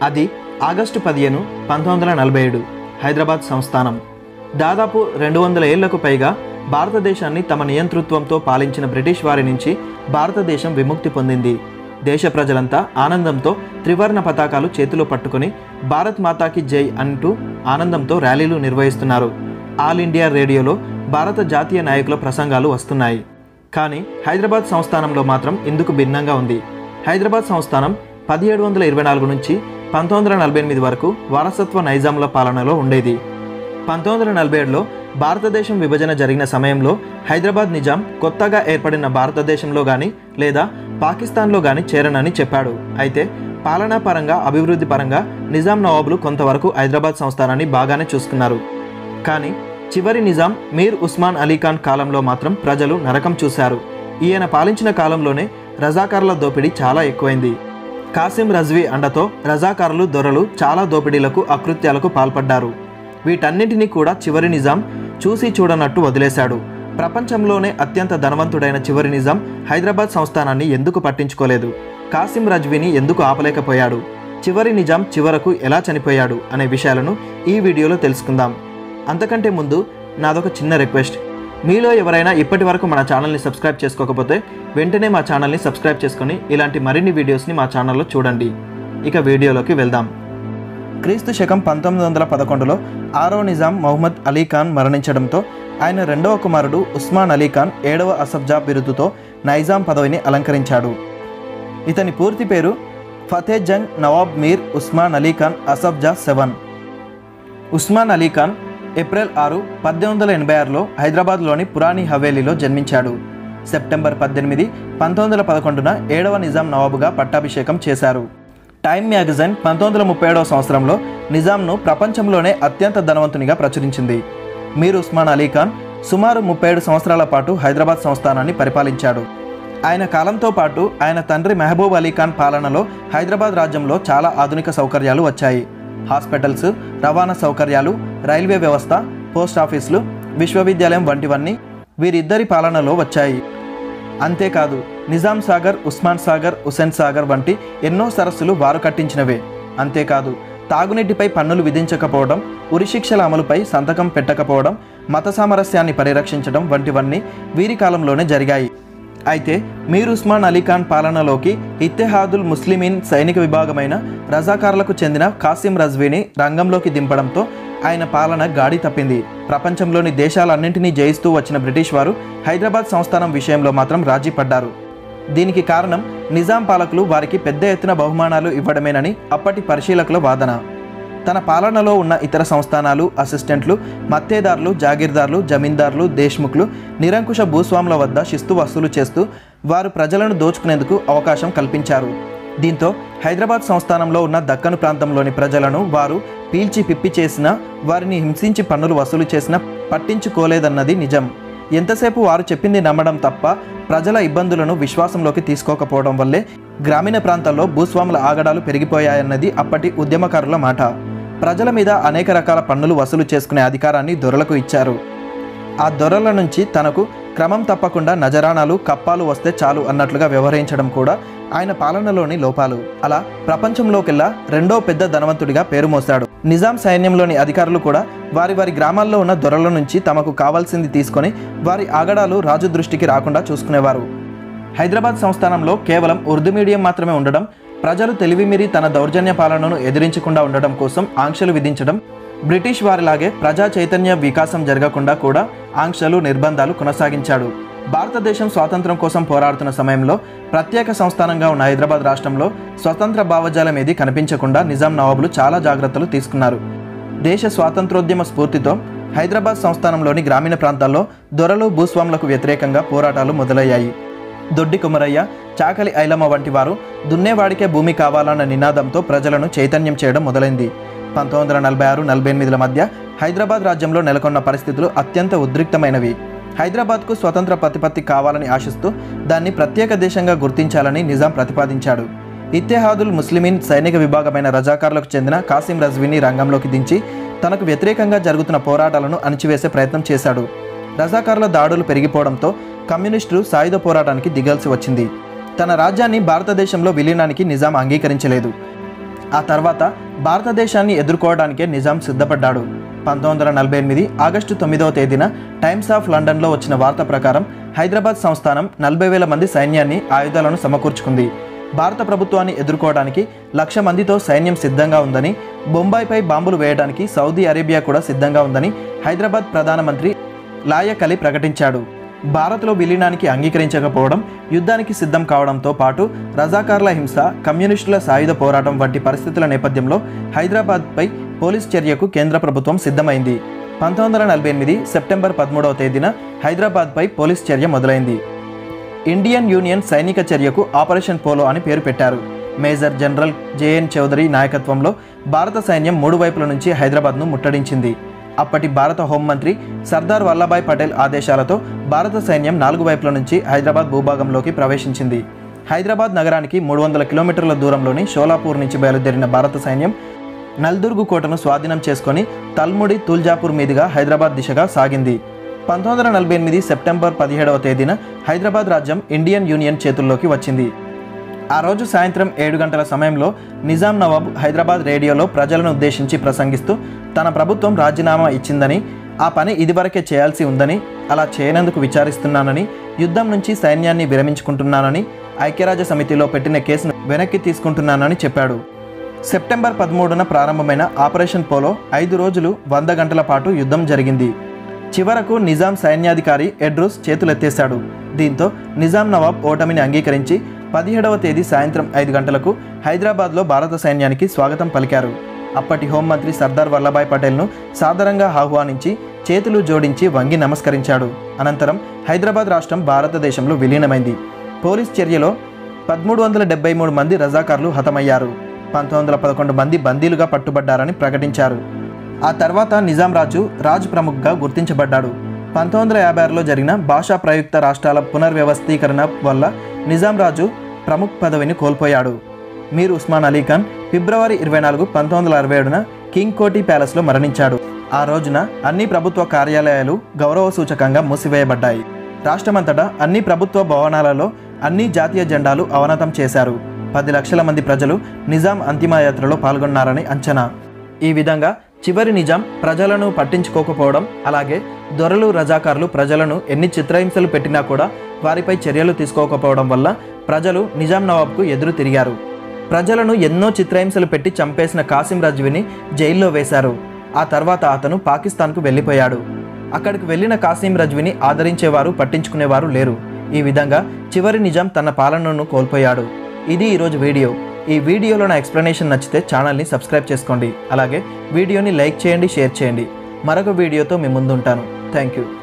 అది ఆగస్టు పదిహేను పంతొమ్మిది వందల నలభై ఏడు హైదరాబాద్ సంస్థానం దాదాపు రెండు వందల ఏళ్లకు పైగా భారతదేశాన్ని తమ నియంతృత్వంతో పాలించిన బ్రిటిష్ వారి నుంచి భారతదేశం విముక్తి పొందింది దేశ ప్రజలంతా ఆనందంతో త్రివర్ణ పతాకాలు చేతిలో పట్టుకొని భారత్ మాతాకి జై అంటూ ఆనందంతో ర్యాలీలు నిర్వహిస్తున్నారు ఆల్ ఇండియా రేడియోలో భారత జాతీయ నాయకుల ప్రసంగాలు వస్తున్నాయి కానీ హైదరాబాద్ సంస్థానంలో మాత్రం ఇందుకు భిన్నంగా ఉంది హైదరాబాద్ సంస్థానం పదిహేడు వందల ఇరవై నాలుగు నుంచి పంతొమ్మిది వందల నలభై ఎనిమిది వరకు వారసత్వ నైజాంల పాలనలో ఉండేది పంతొమ్మిది వందల నలభై ఏడులో భారతదేశం విభజన జరిగిన సమయంలో హైదరాబాద్ నిజాం కొత్తగా ఏర్పడిన భారతదేశంలో కానీ లేదా పాకిస్తాన్లో కానీ చేరనని చెప్పాడు అయితే పాలనా పరంగా అభివృద్ధి పరంగా నిజాం నవాబులు కొంతవరకు హైదరాబాద్ సంస్థానాన్ని బాగానే చూసుకున్నారు కానీ చివరి నిజాం మీర్ ఉస్మాన్ అలీఖాన్ కాలంలో మాత్రం ప్రజలు నరకం చూశారు ఈయన పాలించిన కాలంలోనే రజాకారుల దోపిడీ చాలా ఎక్కువైంది కాసిం రజ్వీ అండతో రజాకారులు దొరలు చాలా దోపిడీలకు అకృత్యాలకు పాల్పడ్డారు వీటన్నింటినీ కూడా చివరి నిజాం చూసి చూడనట్టు వదిలేశాడు ప్రపంచంలోనే అత్యంత ధనవంతుడైన చివరి నిజాం హైదరాబాద్ సంస్థానాన్ని ఎందుకు పట్టించుకోలేదు కాసిం రజ్వీని ఎందుకు ఆపలేకపోయాడు చివరి నిజాం చివరకు ఎలా చనిపోయాడు అనే విషయాలను ఈ వీడియోలో తెలుసుకుందాం అంతకంటే ముందు నాదొక చిన్న రిక్వెస్ట్ మీలో ఎవరైనా ఇప్పటి వరకు మన ఛానల్ని సబ్స్క్రైబ్ చేసుకోకపోతే వెంటనే మా ఛానల్ని సబ్స్క్రైబ్ చేసుకొని ఇలాంటి మరిన్ని వీడియోస్ని మా ఛానల్లో చూడండి ఇక వీడియోలోకి వెళ్దాం క్రీస్తు శకం పంతొమ్మిది వందల పదకొండులో ఆరో నిజాం మహమ్మద్ అలీ ఖాన్ మరణించడంతో ఆయన రెండవ కుమారుడు ఉస్మాన్ అలీ ఖాన్ ఏడవ అసబ్జా బిరుదుతో నైజాం పదవిని అలంకరించాడు ఇతని పూర్తి పేరు ఫతే జంగ్ నవాబ్ మీర్ ఉస్మాన్ అలీ ఖాన్ అసబ్జా సెవెన్ ఉస్మాన్ అలీ ఖాన్ ఏప్రిల్ ఆరు పద్దెనిమిది వందల ఎనభై ఆరులో హైదరాబాద్లోని పురాణి హవేలీలో జన్మించాడు సెప్టెంబర్ పద్దెనిమిది పంతొమ్మిది వందల పదకొండున ఏడవ నిజాం నవాబుగా పట్టాభిషేకం చేశారు టైమ్ మ్యాగజైన్ పంతొమ్మిది వందల ముప్పై ఏడవ సంవత్సరంలో నిజాంను ప్రపంచంలోనే అత్యంత ధనవంతునిగా ప్రచురించింది మీర్ ఉస్మాన్ అలీ ఖాన్ సుమారు ముప్పై ఏడు సంవత్సరాల పాటు హైదరాబాద్ సంస్థానాన్ని పరిపాలించాడు ఆయన కాలంతో పాటు ఆయన తండ్రి మెహబూబ్ అలీ ఖాన్ పాలనలో హైదరాబాద్ రాజ్యంలో చాలా ఆధునిక సౌకర్యాలు వచ్చాయి హాస్పిటల్స్ రవాణా సౌకర్యాలు రైల్వే వ్యవస్థ పోస్ట్ ఆఫీసులు విశ్వవిద్యాలయం వంటివన్నీ వీరిద్దరి పాలనలో వచ్చాయి అంతేకాదు నిజాం సాగర్ ఉస్మాన్ సాగర్ హుసేన్ సాగర్ వంటి ఎన్నో సరస్సులు వారు కట్టించినవే అంతేకాదు తాగునీటిపై పన్నులు విధించకపోవడం ఉరిశిక్షల అమలుపై సంతకం పెట్టకపోవడం మత సామరస్యాన్ని పరిరక్షించడం వంటివన్నీ వీరి కాలంలోనే జరిగాయి అయితే మీర్ ఉస్మాన్ అలీ ఖాన్ పాలనలోకి ఇత్తెహాదుల్ ముస్లిమీన్ సైనిక విభాగమైన రజాకార్లకు చెందిన కాసిం రజ్వీని రంగంలోకి దింపడంతో ఆయన పాలన గాడి తప్పింది ప్రపంచంలోని దేశాలన్నింటినీ జయిస్తూ వచ్చిన బ్రిటిష్ వారు హైదరాబాద్ సంస్థానం విషయంలో మాత్రం రాజీ పడ్డారు దీనికి కారణం నిజాం పాలకులు వారికి పెద్ద ఎత్తున బహుమానాలు ఇవ్వడమేనని అప్పటి పరిశీలకుల వాదన తన పాలనలో ఉన్న ఇతర సంస్థానాలు అసిస్టెంట్లు మత్తేదారులు జాగీర్దారులు జమీందారులు దేశ్ముఖ్లు నిరంకుశ భూస్వాముల వద్ద శిస్తు వసూలు చేస్తూ వారు ప్రజలను దోచుకునేందుకు అవకాశం కల్పించారు దీంతో హైదరాబాద్ సంస్థానంలో ఉన్న దక్కను ప్రాంతంలోని ప్రజలను వారు పీల్చి పిప్పి చేసినా వారిని హింసించి పన్నులు వసూలు చేసినా పట్టించుకోలేదన్నది నిజం ఎంతసేపు వారు చెప్పింది నమ్మడం తప్ప ప్రజల ఇబ్బందులను విశ్వాసంలోకి తీసుకోకపోవడం వల్లే గ్రామీణ ప్రాంతాల్లో భూస్వాముల ఆగడాలు పెరిగిపోయాయన్నది అప్పటి ఉద్యమకారుల మాట ప్రజల మీద అనేక రకాల పన్నులు వసూలు చేసుకునే అధికారాన్ని దొరలకు ఇచ్చారు ఆ దొరల నుంచి తనకు క్రమం తప్పకుండా నజరానాలు కప్పాలు వస్తే చాలు అన్నట్లుగా వ్యవహరించడం కూడా ఆయన పాలనలోని లోపాలు అలా ప్రపంచంలోకెల్లా రెండో పెద్ద ధనవంతుడిగా పేరు మోశాడు నిజాం సైన్యంలోని అధికారులు కూడా వారి వారి గ్రామాల్లో ఉన్న దొరల నుంచి తమకు కావాల్సింది తీసుకొని వారి ఆగడాలు రాజు దృష్టికి రాకుండా చూసుకునేవారు హైదరాబాద్ సంస్థానంలో కేవలం ఉర్దూ మీడియం మాత్రమే ఉండడం ప్రజలు తెలివిమీరి తన దౌర్జన్య పాలనను ఎదిరించకుండా ఉండడం కోసం ఆంక్షలు విధించడం బ్రిటిష్ వారిలాగే ప్రజా చైతన్య వికాసం జరగకుండా కూడా ఆంక్షలు నిర్బంధాలు కొనసాగించాడు భారతదేశం స్వాతంత్రం కోసం పోరాడుతున్న సమయంలో ప్రత్యేక సంస్థానంగా ఉన్న హైదరాబాద్ రాష్ట్రంలో స్వతంత్ర భావజాలం ఏది కనిపించకుండా నిజాం నవాబులు చాలా జాగ్రత్తలు తీసుకున్నారు దేశ స్వాతంత్రోద్యమ స్ఫూర్తితో హైదరాబాద్ సంస్థానంలోని గ్రామీణ ప్రాంతాల్లో దొరలు భూస్వాములకు వ్యతిరేకంగా పోరాటాలు మొదలయ్యాయి దొడ్డి కుమరయ్య చాకలి ఐలమ్మ వంటి వారు దున్నేవాడికే భూమి కావాలన్న నినాదంతో ప్రజలను చైతన్యం చేయడం మొదలైంది పంతొమ్మిది వందల నలభై ఆరు నలభై ఎనిమిదిల మధ్య హైదరాబాద్ రాజ్యంలో నెలకొన్న పరిస్థితులు అత్యంత ఉద్రిక్తమైనవి హైదరాబాద్కు స్వతంత్ర ప్రతిపత్తి కావాలని ఆశిస్తూ దాన్ని ప్రత్యేక దేశంగా గుర్తించాలని నిజాం ప్రతిపాదించాడు ఇత్తెహాదుల్ ముస్లిమీన్ సైనిక విభాగమైన రజాకార్లకు చెందిన కాసిం రజ్వీని రంగంలోకి దించి తనకు వ్యతిరేకంగా జరుగుతున్న పోరాటాలను అణిచివేసే ప్రయత్నం చేశాడు రజాకారుల దాడులు పెరిగిపోవడంతో కమ్యూనిస్టులు సాయుధ పోరాటానికి దిగాల్సి వచ్చింది తన రాజ్యాన్ని భారతదేశంలో విలీనానికి నిజాం అంగీకరించలేదు ఆ తర్వాత భారతదేశాన్ని ఎదుర్కోవడానికే నిజాం సిద్ధపడ్డాడు పంతొమ్మిది వందల నలభై ఎనిమిది ఆగస్టు తొమ్మిదవ తేదీన టైమ్స్ ఆఫ్ లండన్లో వచ్చిన వార్త ప్రకారం హైదరాబాద్ సంస్థానం నలభై వేల మంది సైన్యాన్ని ఆయుధాలను సమకూర్చుకుంది భారత ప్రభుత్వాన్ని ఎదుర్కోవడానికి లక్ష మందితో సైన్యం సిద్ధంగా ఉందని బొంబాయిపై బాంబులు వేయడానికి సౌదీ అరేబియా కూడా సిద్ధంగా ఉందని హైదరాబాద్ ప్రధానమంత్రి లాయక్ అలీ ప్రకటించాడు భారత్లో విలీనానికి అంగీకరించకపోవడం యుద్ధానికి సిద్ధం కావడంతో పాటు రజాకార్ల హింస కమ్యూనిస్టుల సాయుధ పోరాటం వంటి పరిస్థితుల నేపథ్యంలో హైదరాబాద్పై పోలీస్ చర్యకు కేంద్ర ప్రభుత్వం సిద్ధమైంది పంతొమ్మిది వందల నలభై ఎనిమిది సెప్టెంబర్ పదమూడవ తేదీన హైదరాబాద్పై పోలీస్ చర్య మొదలైంది ఇండియన్ యూనియన్ సైనిక చర్యకు ఆపరేషన్ పోలో అని పేరు పెట్టారు మేజర్ జనరల్ జేఎన్ చౌదరి నాయకత్వంలో భారత సైన్యం మూడు వైపుల నుంచి హైదరాబాద్ను ముట్టడించింది అప్పటి భారత హోంమంత్రి సర్దార్ వల్లభాయ్ పటేల్ ఆదేశాలతో భారత సైన్యం నాలుగు వైపుల నుంచి హైదరాబాద్ భూభాగంలోకి ప్రవేశించింది హైదరాబాద్ నగరానికి మూడు వందల కిలోమీటర్ల దూరంలోని షోలాపూర్ నుంచి బయలుదేరిన భారత సైన్యం నల్దుర్గు కోటను స్వాధీనం చేసుకొని తల్ముడి తుల్జాపూర్ మీదుగా హైదరాబాద్ దిశగా సాగింది పంతొమ్మిది వందల నలభై ఎనిమిది సెప్టెంబర్ పదిహేడవ తేదీన హైదరాబాద్ రాజ్యం ఇండియన్ యూనియన్ చేతుల్లోకి వచ్చింది ఆ రోజు సాయంత్రం ఏడు గంటల సమయంలో నిజాం నవాబ్ హైదరాబాద్ రేడియోలో ప్రజలను ఉద్దేశించి ప్రసంగిస్తూ తన ప్రభుత్వం రాజీనామా ఇచ్చిందని ఆ పని ఇదివరకే చేయాల్సి ఉందని అలా చేయనందుకు విచారిస్తున్నానని యుద్ధం నుంచి సైన్యాన్ని విరమించుకుంటున్నానని ఐక్యరాజ్య సమితిలో పెట్టిన కేసును వెనక్కి తీసుకుంటున్నానని చెప్పాడు సెప్టెంబర్ పదమూడున ప్రారంభమైన ఆపరేషన్ పోలో ఐదు రోజులు వంద గంటల పాటు యుద్ధం జరిగింది చివరకు నిజాం సైన్యాధికారి ఎడ్రూస్ చేతులెత్తేశాడు దీంతో నిజాం నవాబ్ ఓటమిని అంగీకరించి పదిహేడవ తేదీ సాయంత్రం ఐదు గంటలకు హైదరాబాద్లో భారత సైన్యానికి స్వాగతం పలికారు అప్పటి హోంమంత్రి సర్దార్ వల్లభాయ్ పటేల్ను సాదరంగా ఆహ్వానించి చేతులు జోడించి వంగి నమస్కరించాడు అనంతరం హైదరాబాద్ రాష్ట్రం భారతదేశంలో విలీనమైంది పోలీస్ చర్యలో పదమూడు వందల డెబ్బై మూడు మంది రజాకార్లు హతమయ్యారు పంతొమ్మిది వందల పదకొండు మంది బందీలుగా పట్టుబడ్డారని ప్రకటించారు ఆ తర్వాత నిజాం రాజు రాజ్ ప్రముఖ్గా గుర్తించబడ్డాడు పంతొమ్మిది వందల యాభై ఆరులో జరిగిన భాషా ప్రయుక్త రాష్ట్రాల పునర్వ్యవస్థీకరణ వల్ల నిజాం రాజు ప్రముఖ్ పదవిని కోల్పోయాడు మీర్ ఉస్మాన్ అలీ ఖాన్ ఫిబ్రవరి ఇరవై నాలుగు పంతొమ్మిది వందల అరవై ఏడున కింగ్ కోటి ప్యాలెస్లో మరణించాడు ఆ రోజున అన్ని ప్రభుత్వ కార్యాలయాలు గౌరవ సూచకంగా మూసివేయబడ్డాయి రాష్ట్రమంతటా అన్ని ప్రభుత్వ భవనాలలో అన్ని జాతీయ జెండాలు అవనతం చేశారు పది లక్షల మంది ప్రజలు నిజాం అంతిమయాత్రలో పాల్గొన్నారని అంచనా ఈ విధంగా చివరి నిజాం ప్రజలను పట్టించుకోకపోవడం అలాగే దొరలు రజాకారులు ప్రజలను ఎన్ని చిత్రహింసలు పెట్టినా కూడా వారిపై చర్యలు తీసుకోకపోవడం వల్ల ప్రజలు నిజాం నవాబ్కు ఎదురు తిరిగారు ప్రజలను ఎన్నో చిత్రహింసలు పెట్టి చంపేసిన కాసిం రజ్వీని జైల్లో వేశారు ఆ తర్వాత అతను పాకిస్తాన్కు వెళ్ళిపోయాడు అక్కడికి వెళ్ళిన కాసిం రజ్వీని ఆదరించేవారు పట్టించుకునేవారు లేరు ఈ విధంగా చివరి నిజాం తన పాలనను కోల్పోయాడు ఇది ఈరోజు వీడియో ఈ వీడియోలో నా ఎక్స్ప్లెనేషన్ నచ్చితే ఛానల్ని సబ్స్క్రైబ్ చేసుకోండి అలాగే వీడియోని లైక్ చేయండి షేర్ చేయండి మరొక వీడియోతో మీ ముందుంటాను థ్యాంక్ యూ